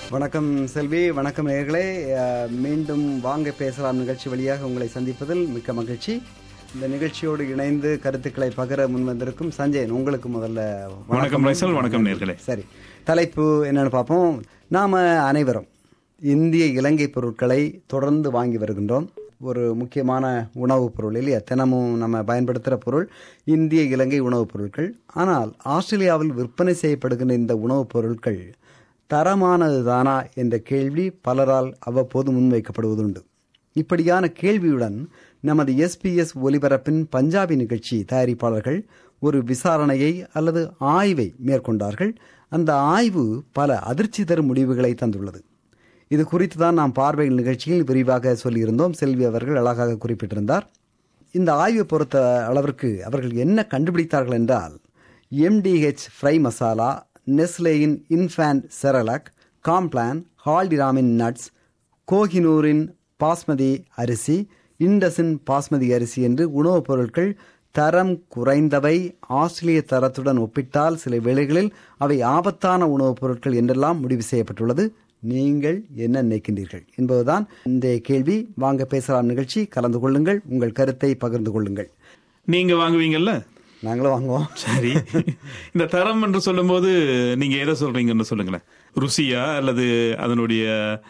வணக்கம் செல்வி வணக்கம் நேர்களே அஹ், மீண்டும் வாங்க பேசலாம் நிகழ்ச்சி வழியாக உங்களை சந்திப்பதில் மிக்க மகிழ்ச்சி இந்த நிகழ்ச்சியோடு இணைந்து கருத்துக்களை பகிர முன்வந்திருக்கும் சஞ்சயன் உங்களுக்கு முதல்ல வணக்கம் ரைசல் வணக்கம் நேர்களே சரி தலைப்பு என்னன்னு பார்ப்போம் நாம அனைவரும் இந்திய இலங்கை பொருட்களை தொடர்ந்து வாங்கி வருகின்றோம் ஒரு முக்கியமான உணவுப் பொருள் இல்லையா தினமும் நம்ம பயன்படுத்துகிற பொருள் இந்திய இலங்கை உணவுப் பொருட்கள் ஆனால் ஆஸ்திரேலியாவில் விற்பனை செய்யப்படுகின்ற இந்த உணவுப் பொருட்கள் தரமானதுதானா என்ற கேள்வி பலரால் அவ்வப்போது முன்வைக்கப்படுவதுண்டு இப்படியான கேள்வியுடன் நமது எஸ்பிஎஸ் ஒலிபரப்பின் பஞ்சாபி நிகழ்ச்சி தயாரிப்பாளர்கள் ஒரு விசாரணையை அல்லது ஆய்வை மேற்கொண்டார்கள் அந்த ஆய்வு பல அதிர்ச்சி தரும் முடிவுகளை தந்துள்ளது இது குறித்து தான் நாம் பார்வையில் நிகழ்ச்சியில் விரிவாக சொல்லியிருந்தோம் செல்வி அவர்கள் அழகாக குறிப்பிட்டிருந்தார் இந்த ஆய்வை பொறுத்த அளவிற்கு அவர்கள் என்ன கண்டுபிடித்தார்கள் என்றால் எம்டிஹெச் ஃப்ரை மசாலா நெஸ்லேயின் இன்ஃபேண்ட் செரலாக் காம்ப்ளான் ஹால்டிராமின் நட்ஸ் கோஹினூரின் பாஸ்மதி அரிசி இண்டஸின் பாஸ்மதி அரிசி என்று உணவுப் பொருட்கள் தரம் குறைந்தவை ஆஸ்திரேலிய தரத்துடன் ஒப்பிட்டால் சில வேளைகளில் அவை ஆபத்தான உணவுப் பொருட்கள் என்றெல்லாம் முடிவு செய்யப்பட்டுள்ளது நீங்கள் என்ன நினைக்கின்றீர்கள் என்பதுதான் இந்த கேள்வி வாங்க பேசலாம் நிகழ்ச்சி கலந்து கொள்ளுங்கள் உங்கள் கருத்தை பகிர்ந்து கொள்ளுங்கள் நீங்க வாங்குவீங்கல்ல நாங்களும் வாங்குவோம் சரி இந்த தரம் என்று சொல்லும்போது நீங்க எதை சொல்றீங்கன்னு சொல்லுங்களேன் ருசியா அல்லது அதனுடைய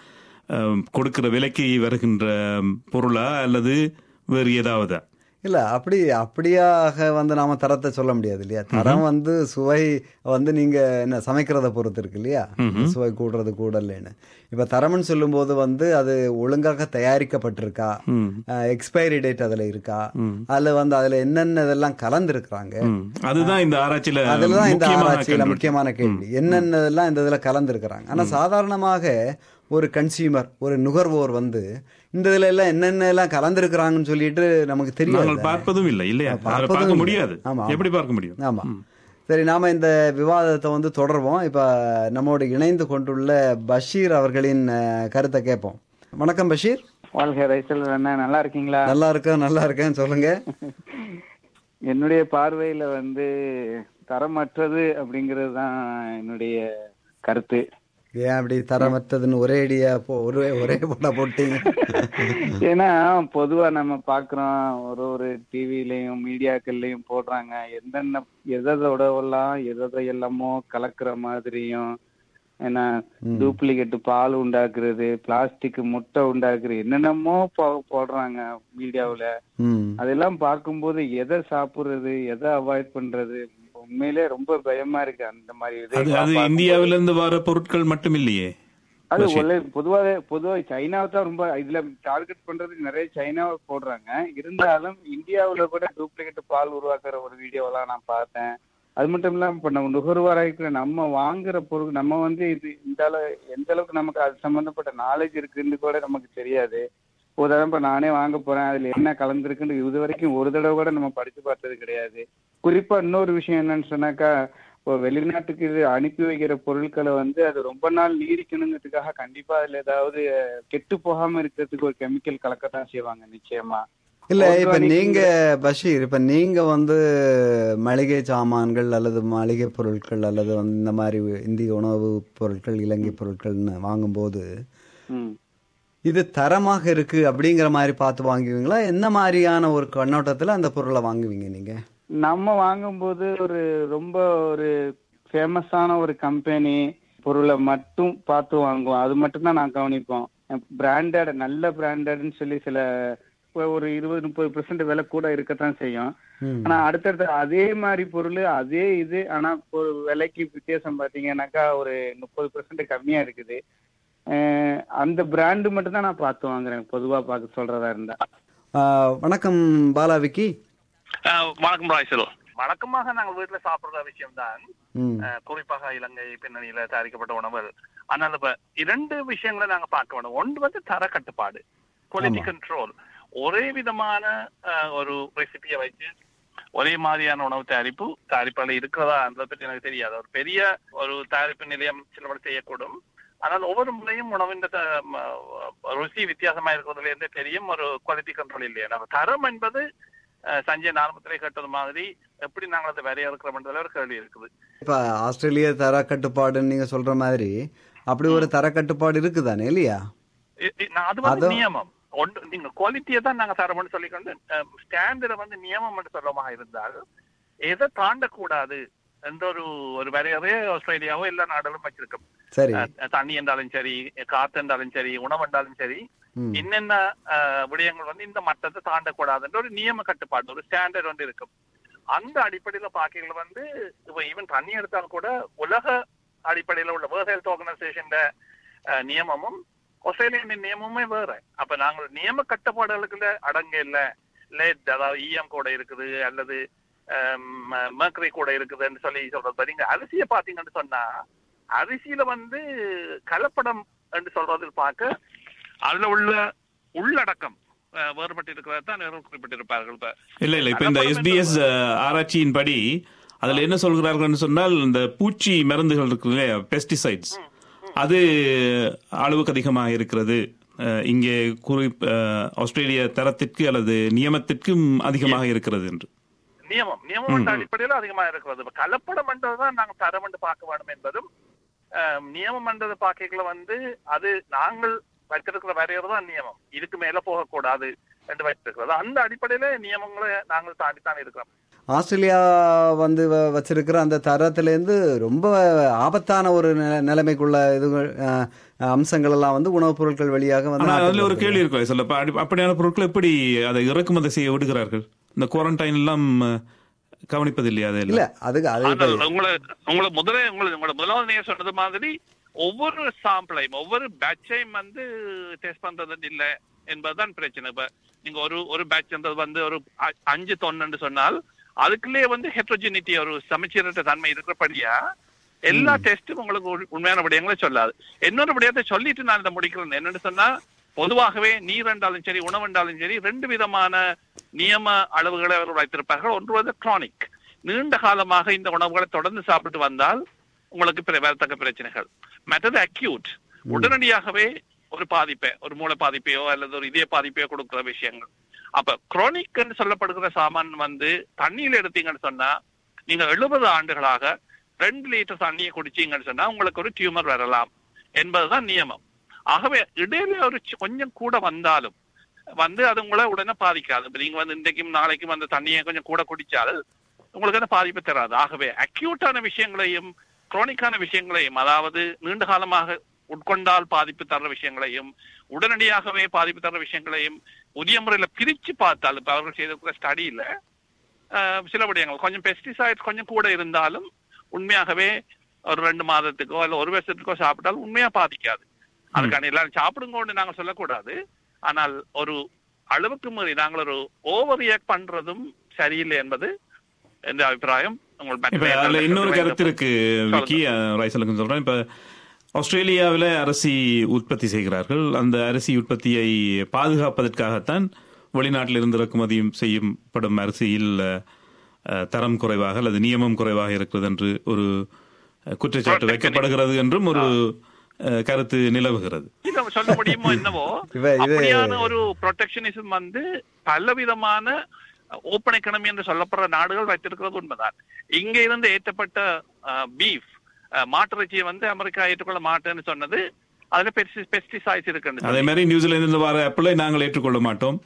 அம், கொடுக்கிற விலைக்கு வருகின்ற பொருளா அல்லது வேறு ஏதாவதா இல்ல அப்படி அப்படியாக வந்து நாம தரத்தை சொல்ல முடியாது இல்லையா தரம் வந்து சுவை வந்து நீங்க என்ன சமைக்கிறத பொறுத்து இருக்கு இல்லையா சுவை கூடுறது கூடலன்னு இப்ப தரம்னு சொல்லும்போது வந்து அது ஒழுங்காக தயாரிக்கப்பட்டிருக்கா எக்ஸ்பைரி டேட் அதுல இருக்கா அதுல வந்து அதுல என்னென்ன இதெல்லாம் கலந்துருக்குறாங்க ம், அதுதான் இந்த ஆராய்ச்சியில அதுலதான் இந்த முக்கியமான ஆராய்ச்சியில கண்டுபிடிப்பு. முக்கியமான கேள்வி என்னென்னதெல்லாம் இந்த இதுல கலந்துருக்கிறாங்க ஆனா சாதாரணமாக ஒரு கன்சியூமர் ஒரு நுகர்வோர் வந்து இந்த இதுல எல்லாம் என்னென்ன எல்லாம் கலந்துருக்கிறாங்கன்னு சொல்லிட்டு நமக்கு தெரியாது நாங்கள் பார்ப்பதும் இல்லை இல்லையா அதை பார்ப்பதும் பார்க்க இல்லை. முடியாது ஆமா, ஆமா. எப்படி பார்க்க முடியும் ஆமா சரி நாம இந்த விவாதத்தை வந்து தொடர்வோம் இப்ப நம்மோடு இணைந்து கொண்டுள்ள பஷீர் அவர்களின் அஹ், கருத்தை கேட்போம் வணக்கம் பஷீர் வாழ்க ரைசல் அண்ணா நல்லா இருக்கீங்களா நல்லா இருக்கேன் நல்லா இருக்கேன் சொல்லுங்க என்னுடைய பார்வையில வந்து தரமற்றது அப்படிங்கிறது தான் என்னுடைய கருத்து ஏன் அப்படி தரமற்றதுன்னு ஒரே அடியா போ- ஒரே ஒரே போட்டா போட்டீங்க ஏன்னா பொதுவா நம்ம பாக்குறோம் ஒரு ஒரு டிவிலையும் மீடியாக்கள்லயும் போடுறாங்க எந்தெந்த எதோடவெல்லாம் எதை எல்லாமோ கலக்குற மாதிரியும் ஏன்னா டூப்ளிகேட் பால் உண்டாக்குறது பிளாஸ்டிக் முட்டை உண்டாக்குறது என்னென்னமோ போ- போடுறாங்க மீடியாவுல ம் அதெல்லாம் பார்க்கும்போது எதை சாப்பிடுறது எதை அவாய்ட் பண்றது உண்மையிலே ரொம்ப பயமா இருக்கு அந்த மாதிரி அது இதெல்லாம் அது பார்க்கும்போது. இந்தியாவிலிருந்து வர பொருட்கள் மட்டும் இல்லையே அது ஒரே பொதுவாக பொதுவாக சைனாவை தான் ரொம்ப இதுல டார்கெட் பண்றதுக்கு நிறைய சைனாவை போடுறாங்க இருந்தாலும் இந்தியாவுல கூட டூப்ளிகேட் பால் உருவாக்குற ஒரு வீடியோவெல்லாம் நான் பார்த்தேன் அது மட்டும் இல்லாம இப்ப நம்ம நுகர்வோராக நம்ம வாங்குற பொருள் நம்ம வந்து இது இந்த அளவு எந்த அளவுக்கு நமக்கு அது சம்பந்தப்பட்ட நாலேஜ் இருக்குன்னு கூட நமக்கு தெரியாது உதாரணம் இப்ப நானே வாங்க போறேன் அதுல என்ன கலந்துருக்குன்னு இது வரைக்கும் ஒரு தடவை கூட நம்ம படிச்சு பார்த்தது கிடையாது குறிப்பா இன்னொரு விஷயம் என்னன்னு சொன்னாக்கா இப்போ வெளிநாட்டுக்கு இது அனுப்பி வைக்கிற பொருட்களை வந்து அது ரொம்ப நாள் நீடிக்கணுங்கிறதுக்காக கண்டிப்பா அதுல ஏதாவது அஹ், கெட்டு போகாம இருக்கிறதுக்கு ஒரு கெமிக்கல் கலக்கத்தான் செய்வாங்க நிச்சயமா இல்ல இப்ப Organic- நீங்க பஷீர் இப்ப நீங்க வந்து மளிகை சாமான்கள் அல்லது மளிகை பொருட்கள் அல்லது வந்து இந்த மாதிரி இந்திய உணவு பொருட்கள் இலங்கை பொருட்கள்னு வாங்கும்போது ம். இது தரமாக இருக்கு அப்படிங்கிற மாதிரி பார்த்து வாங்குவீங்களா என்ன மாதிரியான ஒரு கண்ணோட்டத்துல அந்த பொருளை வாங்குவீங்க நீங்க நம்ம வாங்கும்போது ஒரு ரொம்ப ஒரு ஃபேமஸான ஒரு கம்பெனி பொருளை மட்டும் பார்த்து வாங்குவோம் அது மட்டும் தான் நான் கவனிப்போம் பிராண்டட் நல்ல பிராண்டட்னு சொல்லி சில இப்போ ஒரு இருபது முப்பது பெர்சன்ட் விலை கூட இருக்கத்தான் செய்யும் ம். ஆனா அடுத்தடுத்து அதே மாதிரி பொருள் அதே இது ஆனா ஒரு விலைக்கு வித்தியாசம் பாத்தீங்கன்னாக்கா ஒரு முப்பது பெர்சன்ட் கம்மியா இருக்குது அஹ் அந்த பிராண்டு மட்டும் தான் நான் பார்த்து வாங்குறேன் பொதுவா பார்க்க சொல்றதா இருந்தா ஆஹ், வணக்கம் பாலா விக்கி ஆஹ் வணக்கம் ராய்சல் வழக்கமாக நாங்கள் வீட்டுல சாப்பிடுற விஷயம்தான் ம் ஆஹ் குறிப்பாக இலங்கை பின்னணியில தயாரிக்கப்பட்ட உணவுகள் ஆனால் இப்ப இரண்டு விஷயங்களை நாங்க பார்க்க வேணும் ஒன்று வந்து தர கட்டுப்பாடு குவாலிட்டி கண்ட்ரோல் ஒரே விதமான ஆஹ், ஒரு ரெசிபியை வச்சு ஒரே மாதிரியான உணவு தயாரிப்பு தயாரிப்பாளர் இருக்கிறதா அதை பற்றி எனக்கு தெரியாது ஒரு பெரிய ஒரு தயாரிப்பு நிலையம் சிலவரை செய்யக்கூடும் ஆனால் ஒவ்வொரு முறையும் உணவின் த- ம- ருசி வித்தியாசமா இருக்கிறதுல இருந்து தெரியும் ஒரு குவாலிட்டி கண்ட்ரோல் இல்லையா நம்ம தரம் என்பது அஹ், சஞ்சய் ஆரம்பத்திலே கேட்டது மாதிரி எப்படி நாங்கள் அதை வரையறுக்கிறோம்ன்றதுல ஒரு கேள்வி இருக்குது இப்ப ஆஸ்திரேலிய தர கட்டுப்பாடுன்னு நீங்க சொல்ற மாதிரி அப்படி ஒரு தர கட்டுப்பாடு இருக்குதானே இல்லையா இ- இ- நான் அது வந்து அது- நியமம் ஒன்று நீங்க குவாலிட்டியை தான் நாங்க தரமுன்னு சொல்லிக்கொண்டு ஸ்டாண்டர்டை வந்து நியமம் என்று சொல்லமாக இருந்தால் எதை தாண்டக்கூடாது என்ற ஒரு ஒரு வரையறையே ஆஸ்திரேலியாவோ எல்லா நாடுகளும் வச்சிருக்கும் சரி அஹ், தண்ணி என்றாலும் சரி காத்து என்றாலும் சரி உணவு என்றாலும் சரி ம். என்னென்ன அஹ், விடயங்கள் வந்து இந்த மட்டத்தை தாண்டக்கூடாதுன்ற ஒரு நியம கட்டுப்பாடு ஒரு ஸ்டாண்டர்ட் வந்து இருக்கும் அந்த அடிப்படையில பாக்கைகள் வந்து இப்ப ஈவன் தண்ணி எடுத்தாலும் கூட உலக அடிப்படையில உள்ள வேர்ல்ட் ஹெல்த் ஆர்கனைசேஷன் நியமமும் ஆஸ்திரேலியன் நியமமே வேற அப்ப நாங்கள் நியம கட்டுப்பாடுகளுக்குள்ள அடங்க இல்ல லெட் அதாவது இஎம் கூட இருக்குது அல்லது மேக்ரி கூட இருக்குதுன்னு சொல்லி சொல்றது பாத்தீங்க அரிசியை பாத்தீங்கன்னு சொன்னா அரிசியில வந்து கலப்படம் என்று சொல்றது பார்க்க அதுல உள்ள உள்ளடக்கம் அஹ், வேறுபட்டு இருக்கிறதா தான் குறிப்பிட்டிருப்பார்கள் இப்ப இல்ல இல்ல இப்ப இந்த எஸ்பிஎஸ் ஆராய்ச்சியின் படி அதுல என்ன சொல்கிறார்கள் சொன்னால் இந்த பூச்சி மருந்துகள் இருக்கு இல்லையா பெஸ்டிசைட்ஸ் அது அளவுக்கு அதிகமாக இருக்கிறது அஹ், இங்கே குறி அஹ், ஆஸ்திரேலிய தரத்திற்கு அல்லது நியமத்திற்கும் அதிகமாக இருக்கிறது என்று நியமம் நியமம் என்ற அடிப்படையில் அதிகமா இருக்கிறது இப்ப கலப்படம் என்றதுதான் நாங்க தரம் என்று பார்க்க வேண்டும் என்பதும் அஹ், நியமம் என்றது பார்க்கல வந்து அது நாங்கள் வைத்திருக்கிற வரையறை தான் நியமம் இதுக்கு மேல போகக்கூடாது என்று வைத்திருக்கிறது அந்த அடிப்படையில நியமங்களை நாங்கள் தாண்டித்தான் இருக்கிறோம் ஆஸ்திரேலியா வந்து வ- வச்சிருக்கிற அந்த தரத்திலேருந்து ரொம்ப ஆபத்தான ஒரு நில- நிலைமைக்குள்ள இதுகள் அஹ், அம்சங்கள் எல்லாம் வந்து உணவுப் பொருட்கள் வழியாக வந்து ஆனா அதுல நாட்டுக்கு ஒரு வருது. கேள்வி இருக்கு சொல்ல அப்ப அடி- அப்படியான பொருட்கள் எப்படி அதை இறக்குமதி செய்ய விடுகிறார்கள் இந்த குவாரண்டைன் எல்லாம் அஹ், கவனிப்பதில்லையா அது இல்ல அதுக்கு அது இப்ப- ஆனால் உங்களை உங்களை முதலே உங்களை உங்களோட முதலாவது நீங்க சொன்னது மாதிரி ஒவ்வொரு சாம்பிளையும் ஒவ்வொரு பேட்சையும் வந்து டெஸ்ட் பண்றது இல்ல என்பதுதான் பிரச்சனை இப்ப நீங்க ஒரு ஒரு பேட்ச்ன்றது வந்து ஒரு அ- அஞ்சு தொன்னு சொன்னால் அதுக்குள்ளேயே வந்து ஹெட்ரோஜினிட்டி ஒரு சமச்சீரற்ற தன்மை இருக்கிறபடியா எல்லா டெஸ்டும் உங்களுக்கு உண்- உண்மையான விடயங்களை சொல்லாது இன்னொரு விடயத்தை சொல்லிட்டு நான் இதை முடிக்கிறேன் என்னன்னு சொன்னா பொதுவாகவே நீர் என்றாலும் சரி உணவு என்றாலும் சரி ரெண்டு விதமான நியம அளவுகளை அவர்கள் வைத்திருப்பார்கள் ஒன்று வந்து கிரானிக் நீண்ட காலமாக இந்த உணவுகளை தொடர்ந்து சாப்பிட்டு வந்தால் உங்களுக்கு பிற- வரத்தக்க பிரச்சனைகள் மற்றது அக்யூட் உடனடியாகவே ஒரு பாதிப்பை ஒரு மூளை பாதிப்பையோ அல்லது ஒரு இதய பாதிப்பையோ கொடுக்கிற விஷயங்கள் அப்ப குரோனிக் என்று சொல்லப்படுகிற சாமான் வந்து தண்ணியில எடுத்தீங்கன்னு சொன்னா நீங்க எழுபது ஆண்டுகளாக ரெண்டு லிட்டர் தண்ணியை குடிச்சீங்கன்னு சொன்னா உங்களுக்கு ஒரு டியூமர் வரலாம் என்பதுதான் நியமம் ஆகவே இடையில ஒரு சி- கொஞ்சம் கூட வந்தாலும் வந்து அது உங்களை உடனே பாதிக்காது இப்ப நீங்க வந்து இன்றைக்கும் நாளைக்கும் அந்த தண்ணியை கொஞ்சம் கூட குடிச்சால் உங்களுக்கு அந்த பாதிப்பு தராது ஆகவே அக்யூட்டான விஷயங்களையும் குரோனிக்கான விஷயங்களையும் அதாவது நீண்ட காலமாக உட்கொண்டால் பாதிப்பு தர்ற விஷயங்களையும் உடனடியாகவே பாதிப்பு தர்ற விஷயங்களையும் புதிய முறையில பிரிச்சு பார்த்தால் இப்ப அவர்கள் செய்திருக்கிற ஸ்டடியில சில விடயங்கள் கொஞ்சம் பெஸ்டிசைட்ஸ் கொஞ்சம் கூட இருந்தாலும் உண்மையாகவே ஒரு ரெண்டு மாதத்துக்கோ இல்ல ஒரு வருஷத்துக்கோ சாப்பிட்டால் உண்மையா பாதிக்காது அதுக்கான எல்லாரும் சாப்பிடுங்கன்னு நாங்க சொல்லக்கூடாது ஆனால் ஒரு அளவுக்கு மீறி நாங்கள் ஒரு ஓவர் ரியாக்ட் பண்றதும் சரியில்லை என்பது என்ற அபிப்பிராயம் உங்கள் இப்ப மற்ற அதுல இன்னொரு எல்லா கருத்து இருக்கு விக்கி ரைசலுக்கு சொல்றேன் இப்ப ஆஸ்திரேலியாவில் அரிசி உற்பத்தி செய்கிறார்கள் அந்த அரிசி உற்பத்தியை பாதுகாப்பதற்காகத்தான் வெளிநாட்டில் இருந்து இறக்குமதி செய்யப்படும் அரிசியில் அஹ், தரம் குறைவாக அல்லது நியமம் குறைவாக இருக்கிறது என்று ஒரு அஹ், குற்றச்சாட்டு வைக்கப்படுகிறது என்றும் ஒரு அஹ், கருத்து நிலவுகிறது இதை சொல்ல முடியுமோ என்னவோ இவ- இது- அப்படியான ஒரு ப்ரொடெக்ஷனிசம் வந்து பலவிதமான ஓப்பன் எக்கனமி என்று சொல்லப்படுற நாடுகள் வைத்திருக்கிறது உண்மைதான் இங்க இருந்து ஏற்றப்பட்ட பீஃப் மாட்டிறைச்சியை வந்து அமெரிக்கா ஏற்றுக்கொள்ள மாட்டேன்னு சொன்னது அதுல பெஸ்டிசைட்ஸ் இருக்குன்னு அதே மாதிரி நியூசிலாந்து இருந்து வர ஆப்பிளை நாங்கள் ஏற்றுக்கொள்ள மாட்டோம்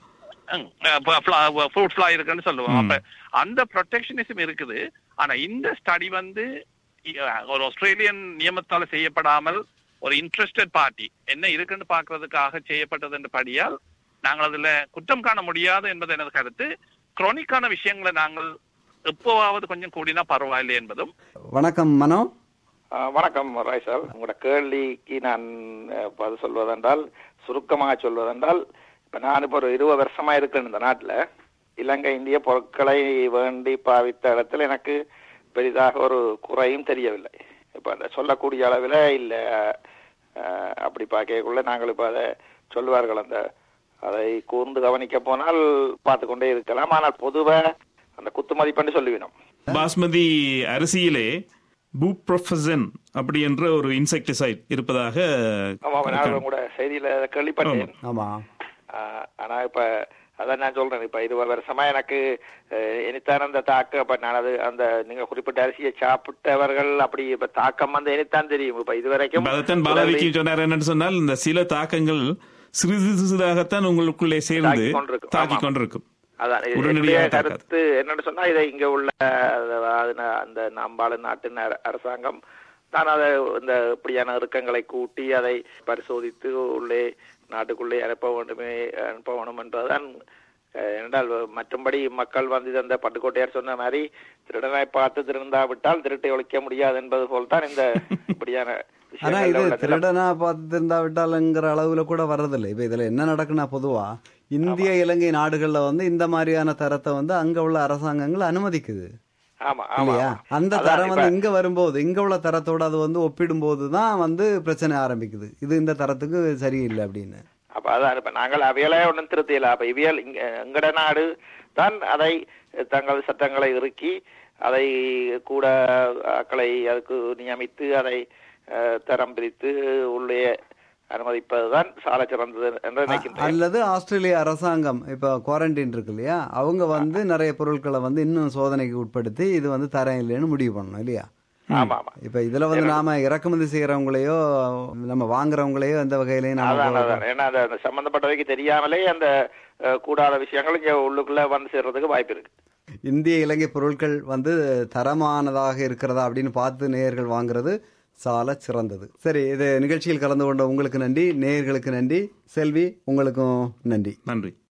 ஃப்ரூட் ஃபிளா இருக்குன்னு சொல்லுவோம் அப்ப அந்த ப்ரொடெக்ஷனிசம் இருக்குது ஆனா இந்த ஸ்டடி வந்து அஹ், ஒரு ஆஸ்திரேலியன் நியமத்தால செய்யப்படாமல் ஒரு இன்ட்ரெஸ்டட் பார்ட்டி என்ன இருக்குன்னு பாக்குறதுக்காக செய்யப்பட்டது என்ற படியால் நாங்கள் அதுல குற்றம் காண முடியாது என்பது எனது கருத்து குரோனிக்கான விஷயங்களை நாங்கள் எப்போவாவது கொஞ்சம் கூடினா பரவாயில்லை என்பதும் வணக்கம் மனோ ஆ, வணக்கம் ராய்சால் உங்களோட கேள்விக்கு நான் அஹ், பதில் சொல்வதென்றால் சுருக்கமாக சொல்வதென்றால் இப்ப நான் இப்போ ஒரு இருபது வருஷமா இருக்கேன் இந்த நாட்டுல இலங்கை இந்திய பொருட்களை வேண்டி பாவித்த இடத்துல எனக்கு பெரிதாக ஒரு குறையும் தெரியவில்லை இப்ப அந்த சொல்லக்கூடிய அளவில் இல்ல அஹ், அப்படி பார்க்கக்குள்ள நாங்கள் இப்ப அதை சொல்லுவார்கள் அந்த அதை கூர்ந்து கவனிக்க போனால் பார்த்து கொண்டே இருக்கலாம் ஆனால் பொதுவா அந்த குத்து மதிப்பென்று சொல்லுவினோம் பாஸ்மதி அரிசியிலே பூப்ரொஃபசன் அப்படி என்ற ஒரு இன்செக்டிசைட் இருப்பதாக ஆமா நான் உங்களோட செய்தியில அதை கேள்விப்பட்டேன் ஆமா ஆஹ் ஆனா இப்ப அதான் நான் சொல்றேன் இப்ப இருபது வருஷமா எனக்கு அஹ், இனித்தான் அந்த தாக்கம் அப்ப நான் அது அந்த நீங்க குறிப்பிட்ட அரிசியை சாப்பிட்டவர்கள் அப்படி இப்ப தாக்கம் வந்து இனித்தான் தெரியும் இப்ப இதுவரைக்கும் இப்ப அதைத்தான் பாலாவிக்கு சொன்னார் என்னன்னு சொன்னால் இந்த சில தாக்கங்கள் சிறிது சிறிதாகத்தான் உங்களுக்குள்ளே சேர்ந்து தாக்கிக் கொண்டிருக்கும். தாக்கி ஆமாம். கொண்டிருக்கும் அதான் இது உடனடியாக என்னுடைய தாக்காது. கருத்து என்னன்னு சொன்னா இதை இங்க உள்ள அதாவது ந- அந்த நம்பாள நாட்டின் அர- அரசாங்கம் தான் அதை இந்த இப்படியான இறுக்கங்களை கூட்டி அதை பரிசோதித்து உள்ளே நாட்டுக்குள்ளே அனுப்ப வேண்டுமே அனுப்ப வேணும் என்பதுதான் அஹ், என்றால் மற்றும்படி மக்கள் வந்து இந்த பட்டுக்கோட்டையார் சொன்ன மாதிரி திருடனை பார்த்து திருந்தாவிட்டால் திருட்டை ஒழிக்க முடியாது என்பது போல்தான் இந்த இப்படியான ஆனா விஷயங்கள்ல இது உள்ள நிலம். திருடனா பார்த்து இருந்தா விட்டாலுங்கிற அளவுல கூட வர்றதில்லை இப்ப இதுல என்ன நடக்குன்னா பொதுவா இந்திய இலங்கை நாடுகள்ல வந்து இந்த மாதிரியான தரத்தை வந்து அங்க உள்ள அரசாங்கங்கள் அனுமதிக்குது ஆமா ஆமா இல்லையா ஆமா. அந்த அதான் தரம் இப்ப- வந்து இங்க வரும்போது இங்க உள்ள தரத்தோட அது வந்து ஒப்பிடும்போது தான் வந்து பிரச்சனை ஆரம்பிக்குது இது இந்த தரத்துக்கு சரியில்லை அப்படின்னு அப்ப அதான் இப்ப நாங்கள் அவியலே ஒன்றும் திருத்தியல அப்ப இவியல் இங்க எங்கட நாடு தான் அதை தங்கள் சட்டங்களை இறுக்கி அதை கூட ஆக்களை அதுக்கு நியமித்து அதை அஹ், தரம் பிரித்து உள்ளே அனுமதிப்பதுதான் சால சிறந்தது என்று நினைக்கின்றேன் அல்லது ஆஸ்திரேலிய அரசாங்கம் இப்ப குவாரண்டைன் இருக்கு இல்லையா அவங்க வந்து நிறைய பொருட்களை வந்து இன்னும் சோதனைக்கு உட்படுத்தி இது வந்து தரம் இல்லைன்னு முடிவு பண்ணணும் இல்லையா ஆமா ஆமா இப்ப இதுல வந்து நாம இறக்குமதி செய்யறவங்களையோ நம்ம வாங்குறவங்களையோ எந்த வகையிலையும் அதான் நாம அதான் ஏன்னா அந்த அந்த சம்பந்தப்பட்டவைக்கு தெரியாமலே அந்த அஹ், கூடாத விஷயங்கள் இங்க உள்ளுக்குள்ள வந்து சேர்றதுக்கு வாய்ப்பு இருக்கு இந்திய இலங்கை பொருட்கள் வந்து தரமானதாக இருக்கிறதா அப்படின்னு பார்த்து நேயர்கள் வாங்குறது சால சிறந்தது சரி இது நிகழ்ச்சியில் கலந்து கொண்ட உங்களுக்கு நன்றி நேயர்களுக்கு நன்றி செல்வி உங்களுக்கும் நன்றி நன்றி